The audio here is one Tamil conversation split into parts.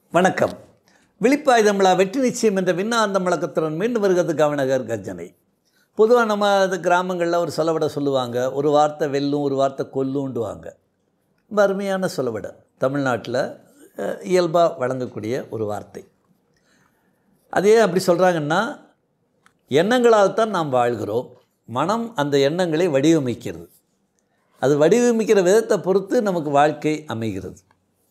வணக்கம் விழிப்பாயுதம்லா வெற்றி நிச்சயம் என்ற விண்ணாந்த முழக்கத்துடன் மீண்டும் வருகிறது கவனகர் கர்ஜனை பொதுவாக நம்ம அது கிராமங்களில் ஒரு சொலவடை சொல்லுவாங்க ஒரு வார்த்தை வெல்லும் ஒரு வார்த்தை கொல்லுண்டுவாங்க ரொம்ப அருமையான சொலவடை தமிழ்நாட்டில் இயல்பாக வழங்கக்கூடிய ஒரு வார்த்தை அதே அப்படி சொல்கிறாங்கன்னா எண்ணங்களால் தான் நாம் வாழ்கிறோம் மனம் அந்த எண்ணங்களை வடிவமைக்கிறது அது வடிவமைக்கிற விதத்தை பொறுத்து நமக்கு வாழ்க்கை அமைகிறது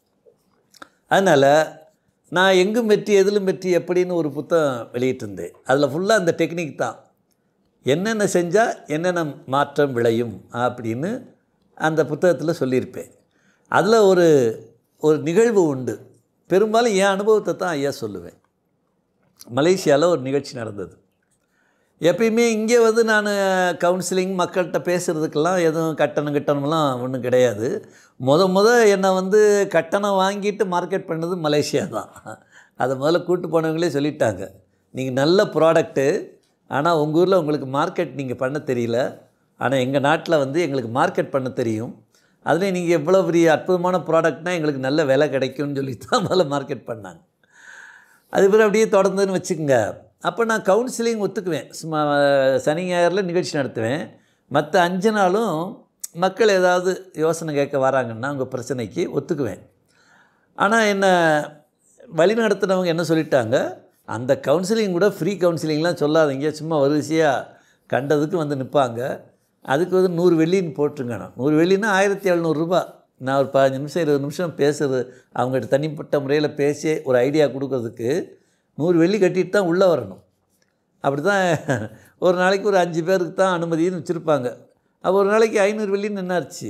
அதனால் நான் எங்கும் வெற்றி எதிலும் வெற்றி எப்படின்னு ஒரு புத்தகம் வெளியிட்டிருந்தேன் அதில் ஃபுல்லாக அந்த டெக்னிக் தான் என்னென்ன செஞ்சால் என்னென்ன மாற்றம் விளையும் அப்படின்னு அந்த புத்தகத்தில் சொல்லியிருப்பேன் அதில் ஒரு ஒரு நிகழ்வு உண்டு பெரும்பாலும் என் அனுபவத்தை தான் ஐயா சொல்லுவேன் மலேசியாவில் ஒரு நிகழ்ச்சி நடந்தது எப்பயுமே இங்கே வந்து நான் கவுன்சிலிங் மக்கள்கிட்ட பேசுகிறதுக்கெல்லாம் எதுவும் கட்டணம் கிட்டணம்லாம் ஒன்றும் கிடையாது முத முத என்னை வந்து கட்டணம் வாங்கிட்டு மார்க்கெட் பண்ணது மலேசியா தான் அதை முதல்ல கூட்டு போனவங்களே சொல்லிட்டாங்க நீங்கள் நல்ல ப்ராடக்ட்டு ஆனால் உங்கள் ஊரில் உங்களுக்கு மார்க்கெட் நீங்கள் பண்ண தெரியல ஆனால் எங்கள் நாட்டில் வந்து எங்களுக்கு மார்க்கெட் பண்ண தெரியும் அதுலேயும் நீங்கள் எவ்வளோ பெரிய அற்புதமான ப்ராடக்ட்னால் எங்களுக்கு நல்ல விலை கிடைக்கும்னு சொல்லி தான் முதல்ல மார்க்கெட் பண்ணாங்க அது பிறகு அப்படியே தொடர்ந்துன்னு வச்சுக்கோங்க அப்போ நான் கவுன்சிலிங் ஒத்துக்குவேன் சும்மா சனி ஞாயிறில் நிகழ்ச்சி நடத்துவேன் மற்ற அஞ்சு நாளும் மக்கள் ஏதாவது யோசனை கேட்க வராங்கன்னா அவங்க பிரச்சனைக்கு ஒத்துக்குவேன் ஆனால் என்ன வழி நடத்துனவங்க என்ன சொல்லிட்டாங்க அந்த கவுன்சிலிங் கூட ஃப்ரீ கவுன்சிலிங்லாம் சொல்லாதீங்க சும்மா வரிசையாக கண்டதுக்கு வந்து நிற்பாங்க அதுக்கு வந்து நூறு வெள்ளின்னு போட்டுருங்க நான் நூறு வெள்ளின்னா ஆயிரத்தி எழுநூறுரூபா நான் ஒரு பதினஞ்சு நிமிஷம் இருபது நிமிஷம் பேசுறது அவங்ககிட்ட தனிப்பட்ட முறையில் பேசி ஒரு ஐடியா கொடுக்கறதுக்கு நூறு வெள்ளி கட்டிட்டு தான் உள்ளே வரணும் அப்படி தான் ஒரு நாளைக்கு ஒரு அஞ்சு பேருக்கு தான் அனுமதின்னு வச்சுருப்பாங்க அப்போ ஒரு நாளைக்கு ஐநூறு வெள்ளின்னு என்னாச்சு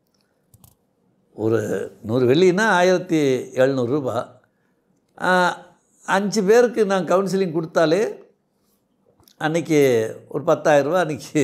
ஒரு நூறு வெள்ளின்னா ஆயிரத்தி எழுநூறுரூபா அஞ்சு பேருக்கு நான் கவுன்சிலிங் கொடுத்தாலே அன்றைக்கி ஒரு பத்தாயிரரூபா அன்றைக்கி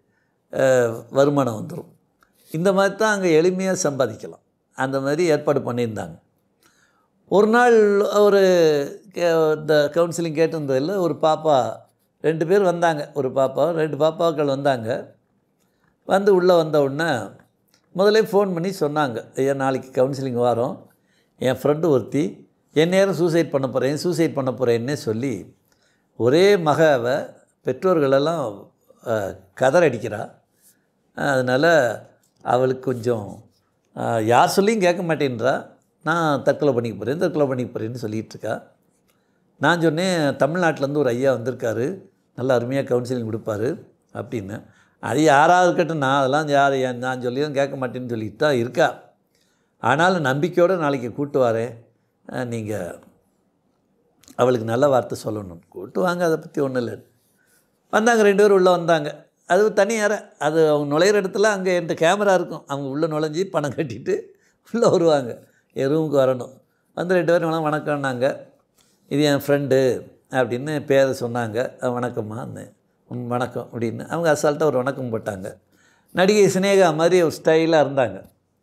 வருமானம் வந்துடும் இந்த மாதிரி தான் அங்கே எளிமையாக சம்பாதிக்கலாம் அந்த மாதிரி ஏற்பாடு பண்ணியிருந்தாங்க ஒரு நாள் ஒரு கே- இந்த கவுன்சிலிங் கேட்டிருந்ததில் ஒரு பாப்பா ரெண்டு பேர் வந்தாங்க ஒரு பாப்பா ரெண்டு பாப்பாக்கள் வந்தாங்க வந்து உள்ளே வந்த உடனே முதல்ல ஃபோன் பண்ணி சொன்னாங்க ஐயா நாளைக்கு கவுன்சிலிங் வரோம் என் ஃப்ரெண்டு ஒருத்தி என் நேரம் சூசைட் பண்ண போகிறேன் சூசைட் பண்ண போகிறேன்னே சொல்லி ஒரே மகாவை பெற்றோர்களெல்லாம் அஹ், கதறடிக்கிறா அதனால் அவளுக்கு கொஞ்சம் அஹ், யார் சொல்லியும் கேட்க மாட்டேன்றா நான் தற்கொலை பண்ணிக்க போகிறேன் தற்கொலை பண்ணிக்க போகிறேன்னு சொல்லிகிட்டு இருக்கா நான் சொன்னேன் தமிழ்நாட்டிலேருந்து ஒரு ஐயா வந்திருக்காரு நல்ல அருமையாக கவுன்சிலிங் கொடுப்பாரு அப்படின்னு அது யாராவது இருக்கட்டும் நான் அதெல்லாம் யார் ஏன் நான் சொல்லியும் கேட்க மாட்டேன்னு சொல்லிட்டு தான் இருக்கா ஆனாலும் நம்பிக்கையோடு நாளைக்கு கூட்டு வரேன் நீங்கள் அவளுக்கு நல்ல வார்த்தை சொல்லணும் கூட்டு வாங்க அதை பற்றி ஒன்றும் இல்லை வந்தாங்க ரெண்டு பேரும் உள்ளே வந்தாங்க அது தனி அறை அது அவங்க நுழையிற இடத்துல அங்கே என்கிட்ட கேமரா இருக்கும் அவங்க உள்ளே நுழைஞ்சி பணம் கட்டிட்டு உள்ளே வருவாங்க என் ரூமுக்கு வரணும் வந்து ரெண்டு பேரும் வேணாம் வணக்கம்னாங்க இது என் ஃப்ரெண்டு அப்படின்னு பேரை சொன்னாங்க அஹ் வணக்கம்மா ம், வணக்கம் அப்படின்னு அவங்க அசால்ட்டாக ஒரு வணக்கம் போட்டாங்க நடிகை சினேகா மாதிரி ஒரு ஸ்டைலாக இருந்தாங்க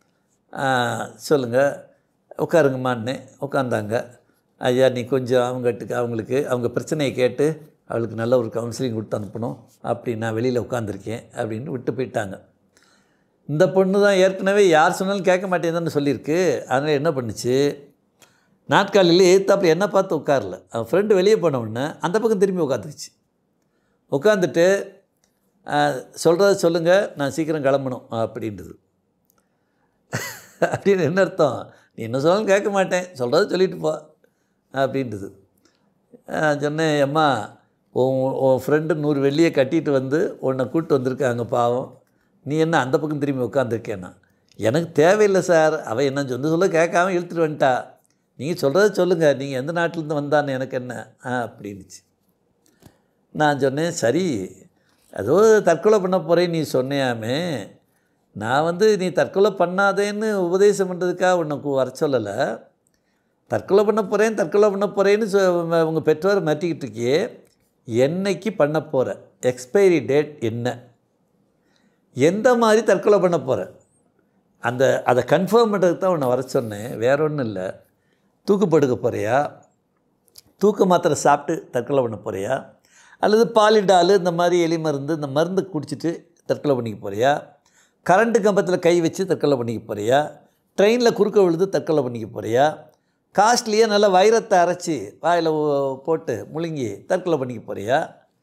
சொல்லுங்கள் உட்காருங்கம்மான்னு உட்காந்தாங்க ஐயா நீ கொஞ்சம் அவங்கட்டுக்கு அவங்களுக்கு அவங்க பிரச்சனையை கேட்டு அவளுக்கு நல்ல ஒரு கவுன்சிலிங் கொடுத்து அனுப்பணும் அப்படி நான் வெளியில் உட்காந்துருக்கேன் அப்படின்னு விட்டு போயிட்டாங்க இந்த பொண்ணு தான் ஏற்கனவே யார் சொன்னாலும் கேட்க மாட்டேங்குதுன்னு சொல்லியிருக்கு அதனால் என்ன பண்ணுச்சு நாட்காலியில் எதிர்த்தாப்புல என்ன பார்த்து உட்காரல அவன் ஃப்ரெண்டு வெளியே போன உடனே அந்த பக்கம் திரும்பி உட்காந்துருச்சு உட்காந்துட்டு சொல்கிறத சொல்லுங்கள் நான் சீக்கிரம் கிளம்பணும் அப்படின்றது அப்படின்னு என்ன அர்த்தம் நீ என்ன சொன்னாலும் கேட்க மாட்டேன் சொல்கிறத சொல்லிட்டு போ அப்படின்றது நான் சொன்னேன் அம்மா உன் உன் ஃப்ரெண்டு நூறு வெள்ளியை கட்டிட்டு வந்து உன்னை கூப்பிட்டு வந்திருக்காங்க பாவம் நீ என்ன அந்த பக்கம் திரும்பி உட்காந்துருக்கேன்னா எனக்கு தேவையில்லை சார் அவள் என்ன சொந்த சொல்ல கேட்காம இழுத்துட்டு வந்துட்டா நீங்கள் சொல்கிறத சொல்லுங்கள் நீங்கள் எந்த நாட்டிலேருந்து வந்தான்னு எனக்கு என்ன ஆ அப்படின்னுச்சு நான் சொன்னேன் சரி ஏதோ தற்கொலை பண்ண போகிறேன் நீ சொன்னியாமே நான் வந்து நீ தற்கொலை பண்ணாதேன்னு உபதேசம் பண்ணுறதுக்காக உனக்கு வர சொல்லலை தற்கொலை பண்ண போகிறேன் தற்கொலை பண்ண போகிறேன்னு சொ உங்கள் பெற்றோரை மாற்றிக்கிட்டு இருக்கியே என்னைக்கு பண்ண போகிற எக்ஸ்பைரி டேட் என்ன எந்த மாதிரி தற்கொலை பண்ண போகிற அந்த அதை கன்ஃபார்ம் பண்ணுறதுக்கு தான் உன்னை வர சொன்னேன் வேற ஒன்றும் இல்லை தூக்கு படுக்க போகிறியா தூக்க மாத்திரை சாப்பிட்டு தற்கொலை பண்ண போகிறியா அல்லது பாலிடால் இந்த மாதிரி எலி மருந்து இந்த மருந்து குடிச்சிட்டு தற்கொலை பண்ணிக்க போகிறியா கரண்ட்டு கம்பத்தில் கை வச்சு தற்கொலை பண்ணிக்க போகிறியா ட்ரெயினில் குறுக்க விழுது தற்கொலை பண்ணிக்க போகிறியா காஸ்ட்லியாக நல்லா வைரத்தை அரைச்சி வாயில் போட்டு முழுங்கி தற்கொலை பண்ணிக்க போறியா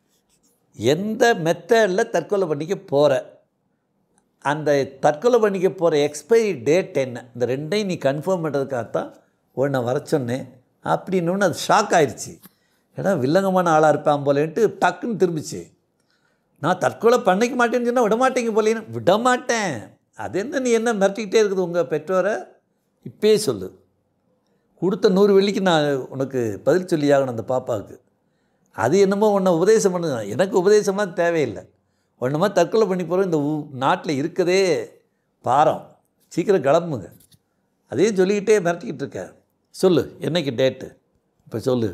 எந்த மெத்தடில் தற்கொலை பண்ணிக்க போகிற அந்த தற்கொலை பண்ணிக்க போகிற எக்ஸ்பைரி டேட் என்ன இந்த ரெண்டையும் நீ கன்ஃபார்ம் பண்ணுறதுக்காகத்தான் உன்னை வர சொன்னேன் அப்படின்னு அது ஷாக் ஆயிடுச்சு ஏன்னா வில்லங்கமான ஆளாக இருப்பான் போலேன்ட்டு டக்குன்னு திரும்பிச்சு நான் தற்கொலை பண்ணிக்க மாட்டேன்னு சொன்னால் விட மாட்டேங்க போலேன்னு விட மாட்டேன் அது என்ன நீ என்ன மிரட்டிக்கிட்டே இருக்குது உங்கள் பெற்றோரை இப்பயே சொல்லு கொடுத்த நூறு வெள்ளிக்கு நான் உனக்கு பதில் சொல்லியாகணும் அந்த பாப்பாவுக்கு அது என்னமோ உன்னை உபதேசம் பண்ணுது எனக்கு உபதேசமாக தேவையில்லை ஒன்றுமா தற்கொலை பண்ணி போகிற இந்த ஊ நாட்டில் இருக்கதே பாரம் சீக்கிரம் கிளம்புங்க அதையும் சொல்லிக்கிட்டே மிரட்டிக்கிட்டு இருக்க சொல்லு என்னைக்கு டேட்டு இப்போ சொல்லு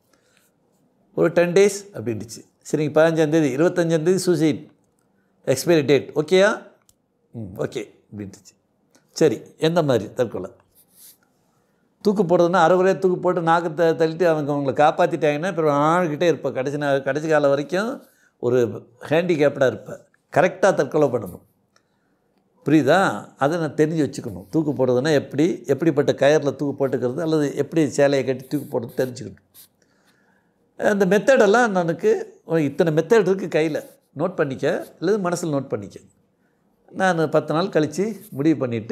ஒரு டென் டேஸ் அப்படின்ட்டுச்சு சரிங்க பதினஞ்சாந்தேதி இருபத்தஞ்சாந்தேதி சூசைட் எக்ஸ்பைரி டேட் ஓகேயா ம் ஓகே அப்படின்ட்டுச்சு சரி எந்த மாதிரி தற்கொலை தூக்கு போடுறதுன்னா அரைகுறையாக தூக்கு போட்டு நாக்கத்தை தள்ளிட்டு அவங்க அவங்கள காப்பாற்றிட்டாங்கன்னா இப்போ ஆழ்கிட்டே இருப்பேன் கடைசி நா- கடைசி காலம் வரைக்கும் ஒரு ஹேண்டிகேப்டாக இருப்பேன் கரெக்டாக தற்கொலை பண்ணணும் புரியுதா அதை நான் தெரிஞ்சு வச்சுக்கணும் தூக்கு போடுறதுன்னா எப்படி எப்படிப்பட்ட கயரில் தூக்கு போட்டுக்கிறது அல்லது எப்படி சேலையை கட்டி தூக்கு போடுறது தெரிஞ்சுக்கணும் அந்த மெத்தடெல்லாம் எனக்கு இத்தனை மெத்தட் இருக்குது கையில் நோட் பண்ணிக்க அல்லது மனசில் நோட் பண்ணிக்க நான் பத்து நாள் கழித்து முடிவு பண்ணிவிட்டு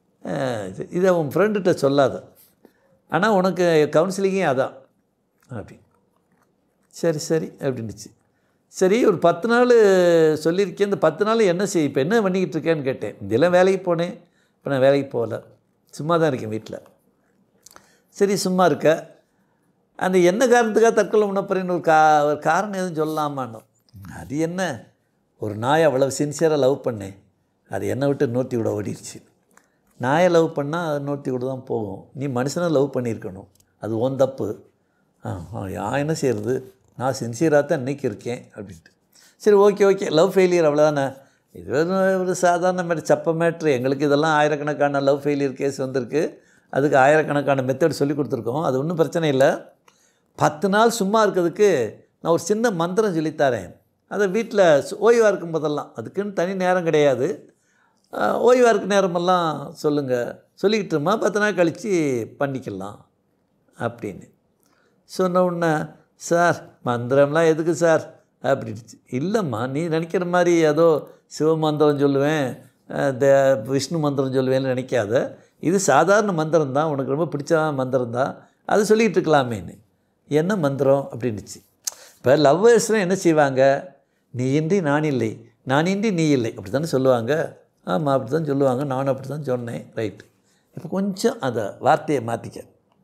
இதை உன் ஃப்ரெண்டுகிட்ட சொல்லாத ஆனால் உனக்கு கவுன்சிலிங்கே அதான் அப்படி சரி சரி அப்படின்னுச்சு சரி ஒரு பத்து நாள் சொல்லியிருக்கேன் இந்த பத்து நாள் என்ன செய் இப்போ என்ன பண்ணிக்கிட்டு இருக்கேன்னு கேட்டேன் இதெல்லாம் வேலைக்கு போனேன் இப்போ நான் வேலைக்கு போகல சும்மா தான் இருக்கேன் வீட்டில் சரி சும்மா இருக்க அந்த என்ன காரணத்துக்காக தற்கொலை பண்ண போகிறேன்னு ஒரு கா ஒரு காரணம் எதுவும் சொல்லலாமான்னு அது என்ன ஒரு நாயை அவ்வளோ சின்சியராக லவ் பண்ணேன் அது என்னை விட்டு நோட்டி விட ஓடிடுச்சு நாயை லவ் பண்ணால் அது நோட்டி விட தான் போகும் நீ மனுஷனை லவ் பண்ணியிருக்கணும் அது ஓன் தப்பு ஆ ஆ, நான் என்ன செய்கிறது நான் சின்சியராக தான் இன்னைக்கு இருக்கேன் அப்படின்ட்டு சரி ஓகே ஓகே லவ் ஃபெயிலியர் அவ்வளோதானே இது ஒரு- ஒரு சாதாரண மேட்ரு சப்ப மேட்ரு எங்களுக்கு இதெல்லாம் ஆயிரக்கணக்கான லவ் ஃபெயிலியர் கேஸ் வந்திருக்கு அதுக்கு ஆயிரக்கணக்கான மெத்தட் சொல்லி கொடுத்துருக்கோம் அது ஒன்றும் பிரச்சனை இல்லை பத்து நாள் சும்மா இருக்கிறதுக்கு நான் ஒரு சின்ன மந்திரம் சொல்லித்தரேன் அதை வீட்டில் ஓய்வாக இருக்கும் போதெல்லாம் அதுக்குன்னு தனி நேரம் கிடையாது ஆஹ், ஓய்வாக இருக்க நேரமெல்லாம் சொல்லுங்கள் சொல்லிக்கிட்டுமா பத்து நாள் கழித்து பண்ணிக்கலாம் அப்படின்னு சொன்ன உடனே சார் மந்திரம்லாம் எதுக்கு சார் அப்படின்னுச்சு இல்லைம்மா நீ நினைக்கிற மாதிரி ஏதோ சிவ மந்திரம் சொல்லுவேன் அஹ், த விஷ்ணு மந்திரம் சொல்லுவேன்னு நினைக்காத இது சாதாரண மந்திரம் தான் உனக்கு ரொம்ப பிடிச்ச மந்திரம் தான் அது சொல்லிகிட்டு இருக்கலாமேன்னு என்ன மந்திரம் அப்படின்னுச்சு இப்போ லவ்வர்ஸ்லாம் என்ன செய்வாங்க நீ இன்றி நான் இல்லை நான் இன்றி நீ இல்லை அப்படி தானே சொல்லுவாங்க ஆமாம் அப்படி தான் சொல்லுவாங்க நானும் அப்படி தான் சொன்னேன் ரைட்டு இப்போ கொஞ்சம் அதை வார்த்தையை மாற்றிக்க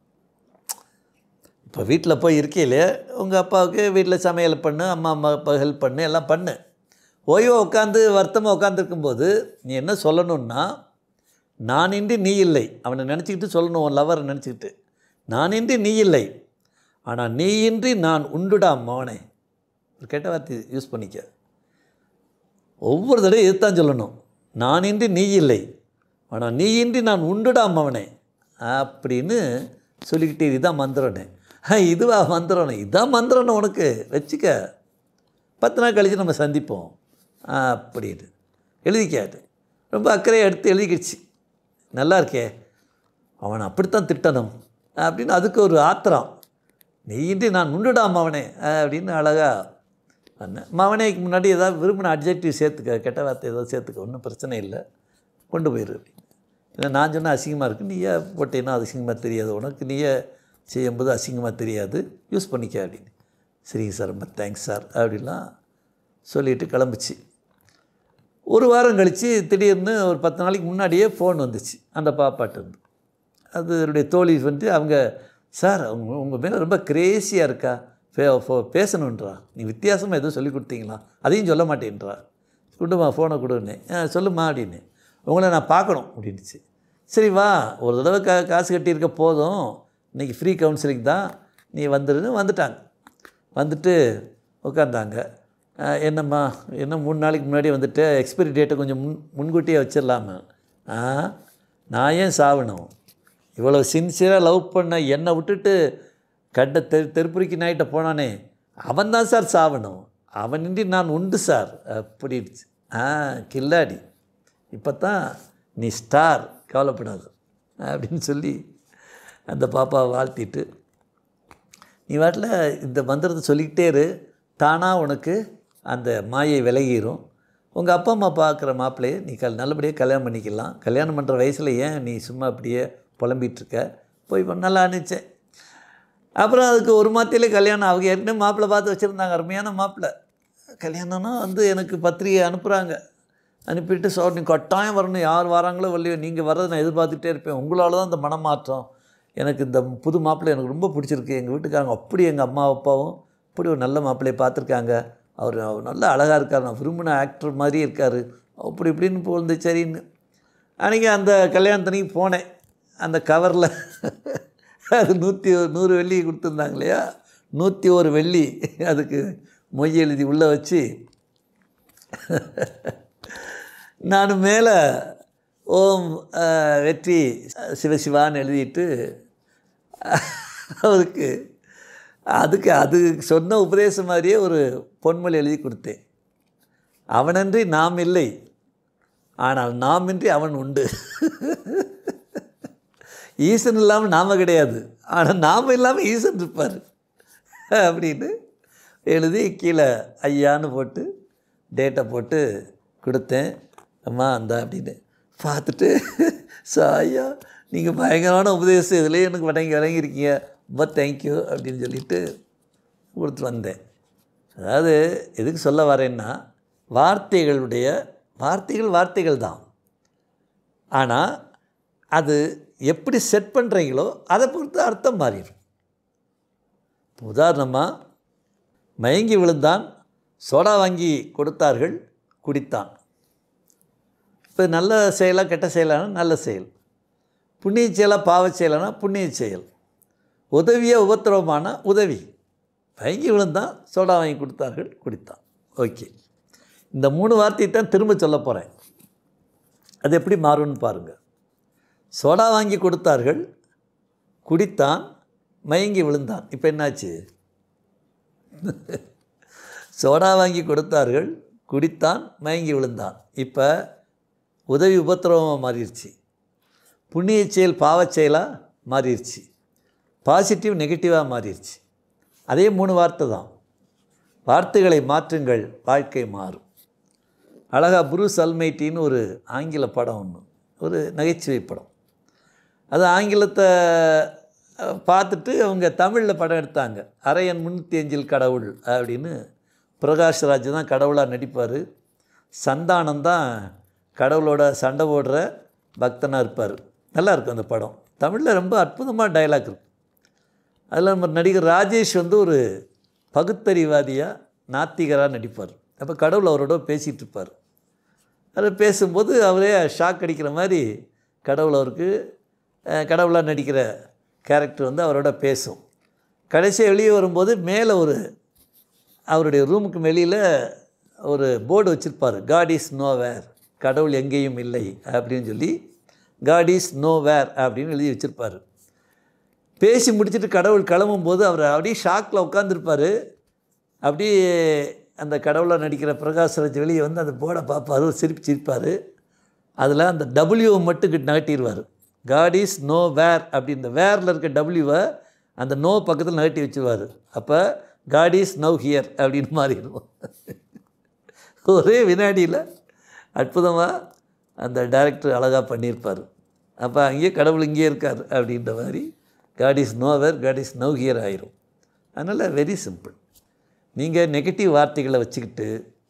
இப்போ வீட்டில் போய் இருக்கையிலே உங்கள் அப்பாவுக்கு வீட்டில் சமையல் பண்ணு அம்மா அம்மா அப்பா ஹெல்ப் பண்ணு எல்லாம் பண்ணு ஓய்வாக உட்காந்து வருத்தமாக உட்காந்துருக்கும்போது நீ என்ன சொல்லணும்னா நான் இன்றி நீ இல்லை அவனை நினச்சிக்கிட்டு சொல்லணும் உன் லவரை நினச்சிக்கிட்டு நான் இன்றி நீ இல்லை ஆனால் நீ இன்றி நான் உண்டுடா மோனே ஒரு கெட்ட வார்த்தை யூஸ் பண்ணிக்க ஒவ்வொரு தடவையும் இதுதான் சொல்லணும் நான் இன்றி நீ இல்லை ஆனால் நீ இன்றி நான் உண்டுடா மவனே அப்படின்னு சொல்லிக்கிட்டே இதுதான் மந்திரம்னு ஆ இதுவா மந்திரம்னு இதான் மந்திரம்னு உனக்கு வச்சுக்க பத்து நாள் கழித்து நம்ம சந்திப்போம் அப்படின்னு எழுதிக்காது ரொம்ப அக்கறையை எடுத்து எழுதிக்கிடுச்சு நல்லா இருக்கே அவனை அப்படித்தான் திட்டணும் அப்படின்னு அதுக்கு ஒரு ஆத்திரம் நீ இன்றி நான் உண்டுடாம அவனே அப்படின்னு அழகாக பண்ணேன் மவனேக்கு முன்னாடி ஏதாவது விரும்பின அட்ஜெக்டிவ் சேர்த்துக்க கெட்ட வார்த்தை ஏதாவது சேர்த்துக்க ஒன்றும் பிரச்சனை இல்லை கொண்டு போயிரு அப்படின்னு இல்லை நான் சொன்னால் அசிங்கமாக இருக்குது நீயே போட்டேன்னா அது அசிங்கமாக தெரியாது உனக்கு நீயே செய்யும்போது அசிங்கமாக தெரியாது யூஸ் பண்ணிக்க அப்படின்னு சரிங்க சார் ரொம்ப தேங்க்ஸ் சார் அப்படின்லாம் சொல்லிட்டு கிளம்புச்சு ஒரு வாரம் கழித்து திடீர்னு ஒரு பத்து நாளைக்கு முன்னாடியே ஃபோன் வந்துச்சு அந்த பாப்பாட்டு இருந்து அது என்னுடைய தோழி வந்து அவங்க சார் அவங்க உங்கள் மேலே ரொம்ப கிரேசியாக இருக்கா பே ஃபோ- பேசணுன்றா நீ வித்தியாசமாக எதுவும் சொல்லி கொடுத்தீங்களா அதையும் சொல்ல மாட்டேன்றா கொடுமா ஃபோனை கொடுன்னு "ஆ, சொல்லுமா அப்படின்னு உங்களை நான் பார்க்கணும் அப்படின்னுச்சு சரி வா ஒரு தடவை கா காசு கட்டியிருக்க போதும் இன்றைக்கி ஃப்ரீ கவுன்சிலிங் தான் நீ வந்துடுன்னு வந்துட்டாங்க வந்துட்டு உட்காந்தாங்க "ஆ, என்னம்மா என்ன மூணு நாளைக்கு முன்னாடி வந்துட்டு எக்ஸ்பைரி டேட்டை கொஞ்சம் முன் முன்கூட்டியே வச்சிடலாமா ஆ நான் ஏன் சாவணும் இவ்வளோ சின்சியராக லவ் பண்ண என்னை விட்டுட்டு கண்ட தெரு தெருப்புரிக்கு நாயிட்ட போனானே அவன் தான் சார் சாவணும் அவனின்றி நான் உண்டு சார் அப்படின்னுச்சு ஆ கில்லாடி இப்போ தான் நீ ஸ்டார் கவலைப்படாத அப்படின்னு சொல்லி அந்த பாப்பாவை வாழ்த்திட்டு நீ வாட்டில் இந்த மந்திரத்தை சொல்லிக்கிட்டே இரு தானாக உனக்கு அந்த மாயை விலகிரும் உங்கள் அப்பா அம்மா பார்க்குற மாப்பிள்ளையை நீ கல் நல்லபடியாக கல்யாணம் பண்ணிக்கலாம் கல்யாணம் பண்ணுற வயசில் ஏன் நீ சும்மா அப்படியே புலம்பிகிட்ருக்க போய் பண்ண நல்லா அனுப்பிச்சேன் அப்புறம் அதுக்கு ஒரு மாத்திலே கல்யாணம் அவங்க ஏற்கனவே மாப்பிள்ளை பார்த்து வச்சுருந்தாங்க அருமையான மாப்பிள்ளை கல்யாணம்னா வந்து எனக்கு பத்திரிகை அனுப்புகிறாங்க அனுப்பிட்டு ஸோ நீ கட்டாயம் வரணும் யார் வராங்களோ வரலையோ நீங்கள் வர்றதை நான் எதிர்பார்த்துட்டே இருப்பேன் உங்களால் தான் இந்த மனமாற்றம் எனக்கு இந்த புது மாப்பிள்ளை எனக்கு ரொம்ப பிடிச்சிருக்கு எங்கள் வீட்டுக்காரங்க அப்படி எங்கள் அம்மா அப்பாவும் அப்படி ஒரு நல்ல மாப்பிள்ளையை பார்த்துருக்காங்க அவர் அவர் நல்ல அழகாக இருக்கார் நான் விரும்பின ஆக்டர் மாதிரி இருக்கார் அப்படி இப்படின்னு போந்து சரின்னு அன்றைக்கி அந்த கல்யாணத்தன்னைக்கு போனேன் அந்த கவரில் அது நூற்றி நூறு வெள்ளி கொடுத்துருந்தாங்க இல்லையா நூற்றி ஒரு வெள்ளி அதுக்கு மொய் எழுதி உள்ளே வச்சு நான் மேலே ஓம் அஹ், வெற்றி சிவசிவான்னு எழுதிட்டு அவருக்கு அதுக்கு அது சொன்ன உபதேசம் மாதிரியே ஒரு பொன்மொழி எழுதி கொடுத்தேன் அவனன்றி நாம் இல்லை ஆனால் நாமின்றி அவன் உண்டு ஈசன் இல்லாமல் நாம கிடையாது ஆனால் நாம் இல்லாமல் ஈசன் இருப்பார் அப்படின்னு எழுதி கீழே ஐயான்னு போட்டு டேட்டை போட்டு கொடுத்தேன் அம்மா அந்த அப்படின்னு பார்த்துட்டு ஸோ ஐயா நீங்கள் பயங்கரமான உபதேசம் இதுலேயே எனக்கு வணங்கி வழங்கியிருக்கீங்க ரொம்ப தேங்க்யூ அப்படின்னு சொல்லிட்டு கொடுத்துட்டு வந்தேன் அதாவது எதுக்கு சொல்ல வரேன்னா வார்த்தைகளுடைய வார்த்தைகள் வார்த்தைகள் தான் ஆனால் அது எப்படி செட் பண்ணுறீங்களோ அதை பொறுத்து அர்த்தம் மாறிடும் இப்போ உதாரணமாக மயங்கி விழுந்தான் சோடா வாங்கி கொடுத்தார்கள் குடித்தான் இப்போ நல்ல செயலாக கெட்ட செயலான நல்ல செயல் புண்ணிய செயலாக பாவ செயலானா புண்ணிய செயல் உதவிய உபத்திரவமான உதவி மயங்கி விழுந்தான் சோடா வாங்கி கொடுத்தார்கள் குடித்தான் ஓகே இந்த மூணு வார்த்தையை தான் திரும்ப சொல்ல போகிறேன் அது எப்படி மாறும்னு பாருங்கள் சோடா வாங்கி கொடுத்தார்கள் குடித்தான் மயங்கி விழுந்தான் இப்போ என்னாச்சு சோடா வாங்கி கொடுத்தார்கள் குடித்தான் மயங்கி விழுந்தான் இப்போ உதவி உபத்திரவமாக மாறிடுச்சு புண்ணிய செயல் பாவச் செயலாக மாறிடுச்சு பாசிட்டிவ் நெகட்டிவாக மாறிடுச்சு அதே மூணு வார்த்தை தான் வார்த்தைகளை மாற்றுங்கள் வாழ்க்கை மாறும் அழகா புரூஸ் அல்மைட்டின்னு ஒரு ஆங்கில படம் ஒன்று ஒரு நகைச்சுவை படம் அது ஆங்கிலத்தை அஹ், பார்த்துட்டு அவங்க தமிழில் படம் எடுத்தாங்க அரையன் முன்னூற்றி அஞ்சில் கடவுள் அப்படின்னு பிரகாஷ்ராஜ் தான் கடவுளாக நடிப்பார் சந்தானம் தான் கடவுளோட சண்டை போடுற பக்தனாக இருப்பார் நல்லா இருக்கும் அந்த படம் தமிழில் ரொம்ப அற்புதமாக டயலாக் இருக்கும் அதில் நம்ம நடிகர் ராஜேஷ் வந்து ஒரு பகுத்தறிவாதியாக நாத்திகராக நடிப்பார் அப்போ கடவுள் அவரோட பேசிகிட்டு இருப்பார் அதில் பேசும்போது அவரே ஷாக் அடிக்கிற மாதிரி கடவுள் அவருக்கு அஹ், கடவுளாக நடிக்கிற கேரக்டர் வந்து அவரோட பேசும் கடைசியாக வெளியே வரும்போது மேலே ஒரு அவருடைய ரூமுக்கு வெளியில் ஒரு போர்டு வச்சுருப்பார் காட் இஸ் நோ வேர் கடவுள் எங்கேயும் இல்லை அப்படின்னு சொல்லி காட் இஸ் நோ வேர் அப்படின்னு எழுதி வச்சுருப்பார் பேசி முடிச்சுட்டு கடவுள் கிளம்பும்போது அவர் அப்படியே ஷாக்கில் உட்காந்துருப்பார் அப்படியே அந்த கடவுளை நடிக்கிற பிரகாஷ்ராஜ் வெளியே வந்து அந்த போர்டை பார்ப்பார் ஒரு சிரிப்பு சிரிப்பார் அதில் அந்த டபிள்யூ மட்டும் கிட்ட நகட்டிடுவார் காட் இஸ் நோ வேர் அப்படி இந்த வேரில் இருக்க டபிள்யூவை அந்த நோ பக்கத்தில் நகட்டி வச்சுருவார் அப்போ காட் இஸ் நவ் ஹியர் அப்படின்னு மாறிடும் ஒரே வினாடியில் அற்புதமாக அந்த டைரக்டர் அழகாக பண்ணியிருப்பார் அப்போ அங்கேயே கடவுள் இங்கேயே இருக்கார் அப்படின்ற மாதிரி God is nowhere God is now here ஆயிரும் அதனால் வெரி சிம்பிள் நீங்கள் நெகட்டிவ் வார்த்தைகளை வச்சுக்கிட்டு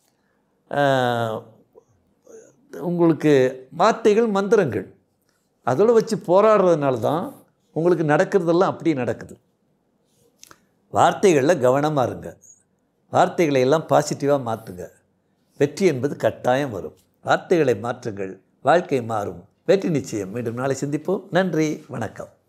ஆஹ், உங்களுக்கு வார்த்தைகள் மந்திரங்கள் அதோடு வச்சு போராடுறதுனால தான் உங்களுக்கு நடக்கிறதெல்லாம் அப்படியே நடக்குது வார்த்தைகளில் கவனமாக இருங்க வார்த்தைகளை எல்லாம் பாசிட்டிவாக மாற்றுங்க வெற்றி என்பது கட்டாயம் வரும் வார்த்தைகளை மாற்றுங்கள் வாழ்க்கை மாறும் வெற்றி நிச்சயம் மீண்டும் நாளை சிந்திப்போம் நன்றி வணக்கம்